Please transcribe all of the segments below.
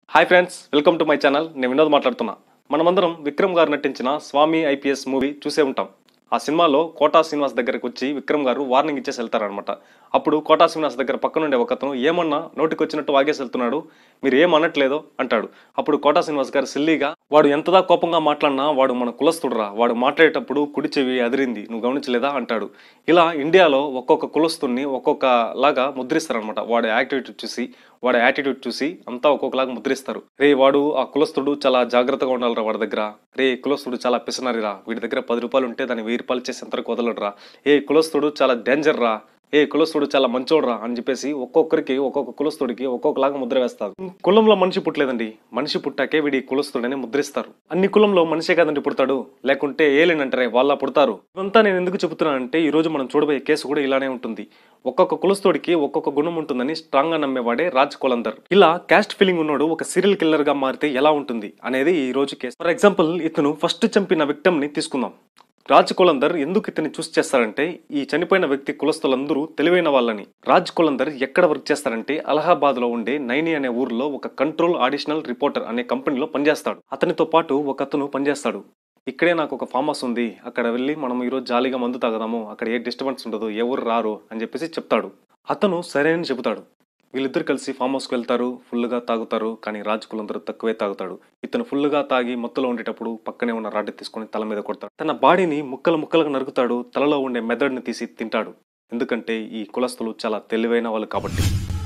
hi friends welcome to my channel నేను వినోద్ మాట్లాడుతున్నా మనమందరం విక్రమ్ గారు నటించిన స్వామి ఐపీఎస్ మూవీ చూసే ఉంటాం ఆ సినిమాలో కోటా శ్రీనివాస్ దగ్గరికి వచ్చి విక్రమ్ గారు వార్నింగ్ ఇచ్చేసి వెళ్తారనమాట అప్పుడు కోటా శ్రీనివాస్ దగ్గర పక్కనుండే ఒకతను ఏమన్నా నోటికి వచ్చినట్టు వాగేసి వెళ్తున్నాడు మీరు ఏం అనట్లేదో అంటాడు అప్పుడు కోటా శ్రీనివాస్ గారు సిల్లీగా వాడు ఎంతదా కోపంగా మాట్లాడినా వాడు మన కులస్తుడురా వాడు మాట్లాడేటప్పుడు కుడి చెవి అదిరింది నువ్వు గమనించలేదా అంటాడు ఇలా ఇండియాలో ఒక్కొక్క కులస్తుని ఒక్కొక్క లాగా ముద్రిస్తారనమాట వాడి యాక్టివిటీ చూసి వాడి యాటిట్యూడ్ చూసి అంతా ఒక్కొక్కలాగా ముద్రిస్తారు రే వాడు ఆ కులస్తుడు చాలా జాగ్రత్తగా ఉండాలిరా వాడి దగ్గర రే కులస్తుడు చాలా పిసనరిరా వీడి దగ్గర పది రూపాయలు ఉంటే దాన్ని వెయ్యి రూపాయలు చేసి ఎంతవరకు వదలడురా ఏ కులస్తుడు చాలా డేంజర్ రా ఏ కులస్తుడు చాలా మంచోడురా అని చెప్పేసి ఒక్కొక్కరికి ఒక్కొక్క కులస్తుడికి ఒక్కొక్కలాగా ముద్ర వేస్తారు కులంలో మనిషి పుట్టలేదండి మనిషి పుట్టాకే వీడి కులస్తుడని ముద్రిస్తారు అన్ని కులంలో మనిషే కదండి పుడతాడు లేకుంటే ఏలేనంటారే వాళ్ళ పుడతారు ఇదంతా నేను ఎందుకు చెబుతున్నానంటే ఈ రోజు మనం చూడబోయే కేసు కూడా ఇలానే ఉంటుంది ఒక్కొక్క కులస్తుడికి ఒక్కొక్క గుణం ఉంటుందని స్ట్రాంగ్ గా నమ్మేవాడే రాజ్ కొలందర్ ఇలా క్యాస్ట్ ఫీలింగ్ ఉన్నోడు ఒక సీరియల్ కిల్లర్ గా మారితే ఎలా ఉంటుంది అనేది ఈ రోజు కేసు ఫర్ ఎగ్జాంపుల్ ఇతను ఫస్ట్ చంపిన విక్టమ్ ని తీసుకుందాం రాజ్ కొలందర్ ఎందుకు ఇతన్ని చూస్ చేస్తారంటే ఈ చనిపోయిన వ్యక్తి కులస్తులందరూ తెలివైన వాళ్ళని రాజ్ కొలందర్ ఎక్కడ వర్క్ చేస్తారంటే అలహాబాద్ లో ఉండే నైని అనే ఊర్లో ఒక కంట్రోల్ ఆడిషనల్ రిపోర్టర్ అనే కంపెనీలో పనిచేస్తాడు అతనితో పాటు ఒక అతను పనిచేస్తాడు ఇక్కడే నాకు ఒక ఫామ్ హౌస్ ఉంది అక్కడ వెళ్ళి మనం ఈరోజు జాలీగా మందు తాగదాము అక్కడ ఏ డిస్టర్బెన్స్ ఉండదు ఎవరు రారు అని చెప్పేసి చెప్తాడు అతను సరే అని చెబుతాడు వీళ్ళిద్దరు కలిసి ఫామ్ హౌస్కి వెళ్తారు ఫుల్గా తాగుతారు కానీ రాజ్ కులందరూ తక్కువే తాగుతాడు ఇతను ఫుల్గా తాగి మత్తులో ఉండేటప్పుడు పక్కనే ఉన్న రాడ్డు తీసుకొని తల మీద కొడతాడు తన బాడీని ముక్కలు ముక్కలుగా నరుకుతాడు తలలో ఉండే మెదడుని తీసి తింటాడు ఎందుకంటే ఈ కులస్తులు చాలా తెలివైన వాళ్ళు కాబట్టి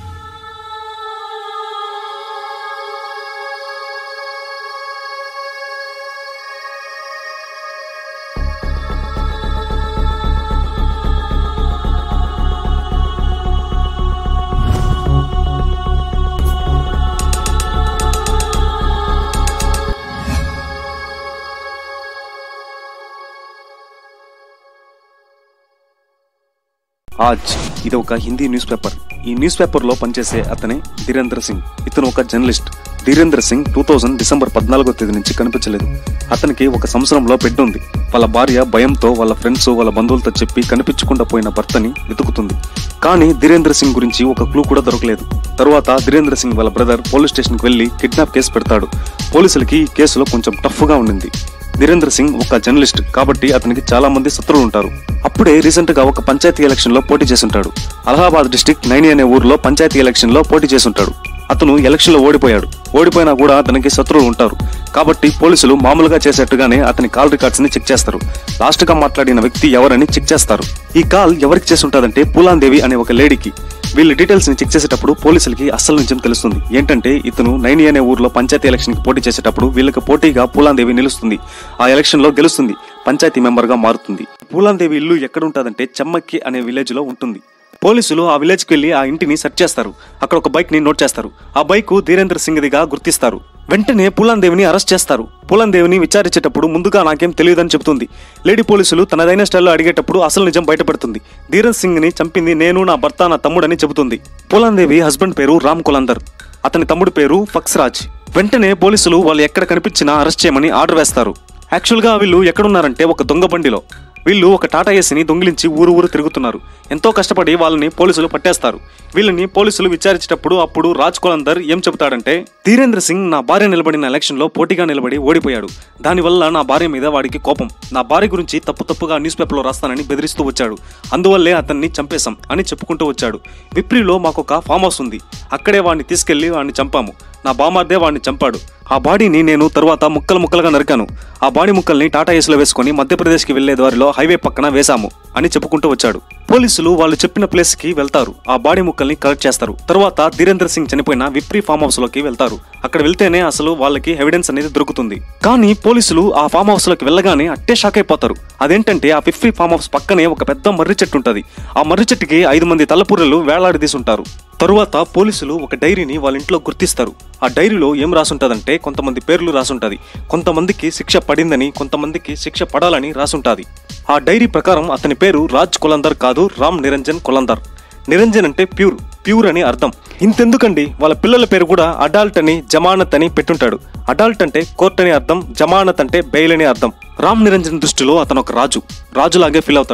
ఆజ్ ఇది ఒక హిందీ న్యూస్ పేపర్ ఈ న్యూస్ పేపర్ లో పనిచేసే అతనే ధీరేంద్ర సింగ్ ఇతను ఒక journalist Dhirendra Singh two thousand December పద్నాలుగో తేదీ నుంచి కనిపించలేదు అతనికి ఒక సంవత్సరంలో బిడ్డ ఉంది వాళ్ళ భార్య భయంతో వాళ్ళ ఫ్రెండ్స్ వాళ్ళ బంధువులతో చెప్పి కనిపించకుండా పోయిన భర్తని వెతుకుతుంది కానీ ధీరేంద్ర సింగ్ గురించి ఒక క్లూ కూడా దొరకలేదు తరువాత ధీరేంద్ర సింగ్ వాళ్ళ బ్రదర్ పోలీస్ స్టేషన్కి వెళ్లి కిడ్నాప్ కేసు పెడతాడు పోలీసులకి ఈ కేసులో కొంచెం టఫ్ గా ఉండింది ధీరేంద్ర సింగ్ ఒక జర్నలిస్ట్ కాబట్టి అతనికి చాలా మంది శత్రువులు ఉంటారు అప్పుడే రీసెంట్ గా ఒక పంచాయతీ ఎలక్షన్ లో పోటీ చేసుంటాడు అలహాబాద్ డిస్టిక్ నైని అనే ఊర్లో పంచాయతీ ఎలక్షన్ లో పోటీ చేసుంటాడు అతను ఎలక్షన్ లో ఓడిపోయాడు ఓడిపోయినా కూడా అతనికి శత్రువులు ఉంటారు కాబట్టి పోలీసులు మామూలుగా చేసేట్టుగానే అతని కాల్ రికార్డ్స్ ని చెక్ చేస్తారు లాస్ట్ గా మాట్లాడిన వ్యక్తి ఎవరని చెక్ చేస్తారు ఈ కాల్ ఎవరికి చేసి ఉంటుందంటే పూలాందేవి అనే ఒక లేడీకి వీళ్ళ డీటెయిల్స్ ని చెక్ చేసేటప్పుడు పోలీసులకి అస్సలు నిజం తెలుస్తుంది ఏంటంటే ఇతను నైని అనే ఊర్లో పంచాయతీ ఎలక్షన్ కి పోటీ చేసేటప్పుడు వీళ్ళకి పోటీగా పూలాందేవి నిలుస్తుంది ఆ ఎలక్షన్ లో గెలుస్తుంది పంచాయతీ మెంబర్ గా మారుతుంది పూలాందేవి ఇల్లు ఎక్కడ ఉంటుందంటే చెమ్మక్కి అనే విలేజ్ లో ఉంటుంది పోలీసులు ఆ విలేజ్కి వెళ్లి ఆ ఇంటిని సెర్చ్ చేస్తారు అక్కడ ఒక బైక్ ని నోట్ చేస్తారు ఆ బైక్ ధీరేంద్ర సింగ్దిగా గుర్తిస్తారు వెంటనే పూలందేవిని అరెస్ట్ చేస్తారు పూలందేవిని విచారించేటప్పుడు ముందుగా నాకేం తెలియదని చెబుతుంది లేడీ పోలీసులు తనదైన స్టైల్లో అడిగేటప్పుడు అసలు నిజం బయటపడుతుంది ధీరన్ సింగ్ ని చంపింది నేను నా భర్త నా తమ్ముడని చెబుతుంది పూలందేవి హస్బెండ్ పేరు రామ్ కులందర్ అతని తమ్ముడి పేరు ఫక్స్రాజ్ వెంటనే పోలీసులు వాళ్ళు ఎక్కడ కనిపించినా అరెస్ట్ చేయమని ఆర్డర్ వేస్తారు యాక్చువల్గా వీళ్ళు ఎక్కడున్నారంటే ఒక దొంగ బండిలో వీళ్ళు ఒక టాటా ఏసీని దొంగిలించి ఊరు ఊరు తిరుగుతున్నారు ఎంతో కష్టపడి వాళ్ళని పోలీసులు పట్టేస్తారు వీళ్ళని పోలీసులు విచారించేటప్పుడు అప్పుడు రాజ్ కొలందర్ ఏం చెబుతాడంటే ధీరేంద్ర సింగ్ నా భార్య నిలబడిన ఎలక్షన్ లో పోటీగా నిలబడి ఓడిపోయాడు దానివల్ల నా భార్య మీద వాడికి కోపం నా భార్య గురించి తప్పు తప్పుగా న్యూస్ పేపర్లో రాస్తానని బెదిరిస్తూ వచ్చాడు అందువల్లే అతన్ని చంపేశాం అని చెప్పుకుంటూ వచ్చాడు విప్రిలో మాకొక ఫామ్ హౌస్ ఉంది అక్కడే వాడిని తీసుకెళ్లి వాడిని చంపాము నా బామార్దే వాడిని చంపాడు ఆ బాడీని నేను తరువాత ముక్కలు ముక్కలుగా నరికాను ఆ బాడీ ముక్కల్ని టాటా ఏసులో వేసుకుని మధ్యప్రదేశ్కి వెళ్లే దారిలో హైవే పక్కన వేశాము అని చెప్పుకుంటూ వచ్చాడు పోలీసులు వాళ్ళు చెప్పిన ప్లేస్ కి వెళ్తారు ఆ బాడీ ముక్కల్ని కలెక్ట్ చేస్తారు తర్వాత ధీరేంద్ర సింగ్ చనిపోయిన విప్రి ఫామ్ హౌస్ లోకి వెళ్తారు అక్కడ వెళ్తేనే అసలు వాళ్ళకి ఎవిడెన్స్ అనేది దొరుకుతుంది కానీ పోలీసులు ఆ ఫామ్ హౌస్ లోకి వెళ్ళగానే అట్టే షాక్ అయిపోతారు అదేంటంటే ఆ విప్రి ఫామ్ హౌస్ పక్కనే ఒక పెద్ద మర్రి చెట్టు ఉంటది ఆ మర్రి చెట్టుకి ఐదు మంది తలపూరలు వేలాడదీసి ఉంటారు తరువాత పోలీసులు ఒక డైరీని వాళ్ళ ఇంట్లో గుర్తిస్తారు ఆ డైరీలో ఏం రాసుంటదంటే కొంతమంది పేర్లు రాసుంటది కొంతమందికి శిక్ష పడిందని కొంతమందికి శిక్ష పడాలని రాసుంటాది ఆ డైరీ ప్రకారం అతని పేరు రాజ్ కొలందర్ కాదు రామ్ నిరంజన్ కొలందర్ నిరంజన్ అంటే ప్యూర్ ప్యూర్ అని అర్థం ఇంతెందుకండి వాళ్ళ పిల్లల పేరు కూడా అడాల్ట్ అని జమానత్ అని పెట్టుంటాడు అడాల్ట్ అంటే కోర్ట్ అని అర్థం జమానత్ అంటే బెయిల్ అని అర్థం రామ్ నిరంజన్ దృష్టిలో అతను ఒక రాజు రాజులాగే ఫీల్ అవుతాడు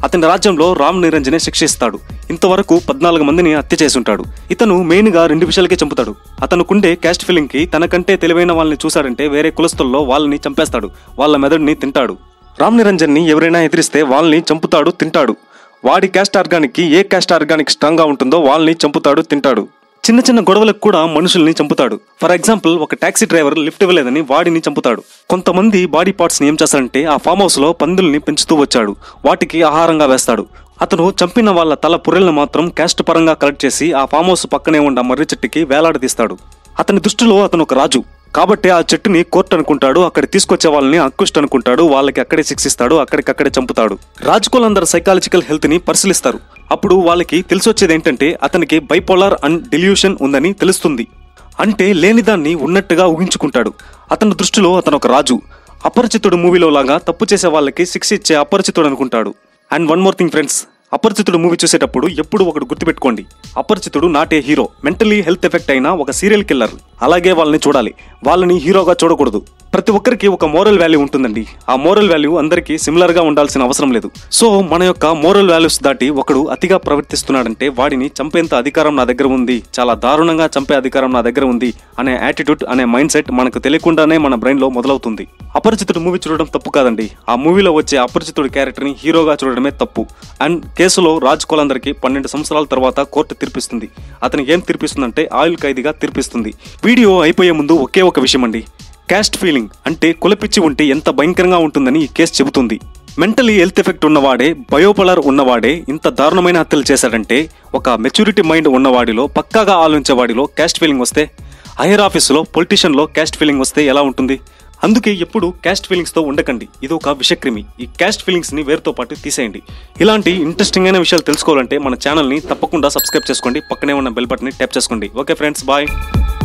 అతని రాజ్యంలో రామ్ నిరంజనే శిక్షిస్తాడు ఇంతవరకు పద్నాలుగు మందిని హత్య చేసుంటాడు ఇతను మెయిన్ గా రెండు విషయాలకే చంపుతాడు అతనుకుండే క్యాస్ట్ ఫీలింగ్ కి తనకంటే తెలివైన వాళ్ళని చూశాడంటే వేరే కులస్తుల్లో వాళ్ళని చంపేస్తాడు వాళ్ళ మెదడుని తింటాడు రామ్ నిరంజన్ ని ఎవరైనా ఎదిరిస్తే వాళ్ళని చంపుతాడు తింటాడు వాడి క్యాస్ట్ ఆర్గానిక్ కి ఏ క్యాస్ట్ ఆర్గానిక్ స్ట్రాంగ్ గా ఉంటుందో వాళ్ళని చంపుతాడు తింటాడు చిన్న చిన్న గొడవలకు కూడా మనుషుల్ని చంపుతాడు ఫర్ ఎగ్జాంపుల్ ఒక టాక్సీ డ్రైవర్ లిఫ్ట్ ఇవ్వలేదని వాడిని చంపుతాడు కొంతమంది బాడీ పార్ట్స్ ని ఏం చేస్తారంటే ఆ ఫామ్ హౌస్ లో పందుల్ని పెంచుతూ వచ్చాడు వాటికి ఆహారంగా వేస్తాడు అతను చంపిన వాళ్ళ తల పుర్రెలను మాత్రం క్యాస్ట్ పరంగా కలెక్ట్ చేసి ఆ ఫామ్ హౌస్ పక్కనే ఉన్న మర్రి చెట్టుకి వేలాడదీస్తాడు అతని దృష్టిలో అతను ఒక రాజు కాబట్టి ఆ చెట్టుని కోర్ట్ అనుకుంటాడు అక్కడ తీసుకొచ్చే వాళ్ళని అక్విస్ట్ అనుకుంటాడు వాళ్ళకి అక్కడే శిక్షిస్తాడు అక్కడికక్కడే చంపుతాడు రాజుకులందరూ సైకాలజికల్ హెల్త్ ని పరిశీలిస్తారు అప్పుడు వాళ్ళకి తెలిసొచ్చేది ఏంటంటే అతనికి బైపోలార్ అండ్ డెల్యూషన్ ఉందని తెలుస్తుంది అంటే లేనిదాన్ని ఉన్నట్టుగా ఊహించుకుంటాడు అతని దృష్టిలో అతను ఒక రాజు అపరిచితుడు మూవీలో లాగా తప్పు చేసే వాళ్ళకి శిక్ష ఇచ్చే అపరిచితుడు అనుకుంటాడు and one more thing friends Aparichitudu movie చూసేటప్పుడు ఎప్పుడు ఒకటి గుర్తుపెట్టుకోండి Aparichitudu not a hero mentally health effect అయిన ఒక సీరియల్ కిల్లర్ అలాగే వాళ్ళని చూడాలి వాళ్ళని హీరోగా చూడకూడదు ప్రతి ఒక్కరికి ఒక మోరల్ వాల్యూ ఉంటుందండి ఆ మోరల్ వాల్యూ అందరికీ సిమిలర్ గా ఉండాల్సిన అవసరం లేదు సో మన యొక్క మోరల్ వాల్యూస్ దాటి ఒకడు అతిగా ప్రవర్తిస్తున్నాడంటే వాడిని చంపేంత అధికారం నా దగ్గర ఉంది చాలా దారుణంగా చంపే అధికారం నా దగ్గర ఉంది అనే యాటిట్యూడ్ అనే మైండ్ సెట్ మనకు తెలియకుండానే మన బ్రెయిన్ లో మొదలవుతుంది అపరిచితుడు మూవీ చూడడం తప్పు కాదండి ఆ మూవీలో వచ్చే అపరిచితుడి క్యారెక్టర్ ని హీరోగా చూడడమే తప్పు అండ్ కేసులో రాజ్ కోలందరికి పన్నెండు సంవత్సరాల తర్వాత కోర్టు తీర్పిస్తుంది అతనికి ఏం తీర్పిస్తుందంటే ఆయుల్ ఖైదీగా తీర్పిస్తుంది వీడియో అయిపోయే ముందు ఒకే ఒక విషయం అండి క్యాస్ట్ ఫీలింగ్ అంటే కులపిచ్చి ఉంటే ఎంత భయంకరంగా ఉంటుందని ఈ కేసు చెబుతుంది మెంటలీ హెల్త్ ఎఫెక్ట్ ఉన్నవాడే బయోపలర్ ఉన్నవాడే ఇంత దారుణమైన హత్యలు చేశాడంటే ఒక మెచ్యూరిటీ మైండ్ ఉన్నవాడిలో పక్కాగా ఆలోచించేవాడిలో క్యాస్ట్ ఫీలింగ్ వస్తే హైయర్ ఆఫీసులో పొలిటీషియన్లో క్యాస్ట్ ఫీలింగ్ వస్తే ఎలా ఉంటుంది అందుకే ఎప్పుడు క్యాస్ట్ ఫీలింగ్స్ తో ఉండకండి ఇది ఒక విషక్రిమి ఈ క్యాస్ట్ ఫీలింగ్స్ ని వేరుతో పాటు తీసేయండి ఇలాంటి ఇంట్రెస్టింగ్ అయిన విషయాలు తెలుసుకోవాలంటే మన ఛానల్ ని తప్పకుండా సబ్స్క్రైబ్ చేసుకోండి పక్కనే ఉన్న బెల్ బటన్ ని ట్యాప్ చేసుకోండి ఓకే ఫ్రెండ్స్ బాయ్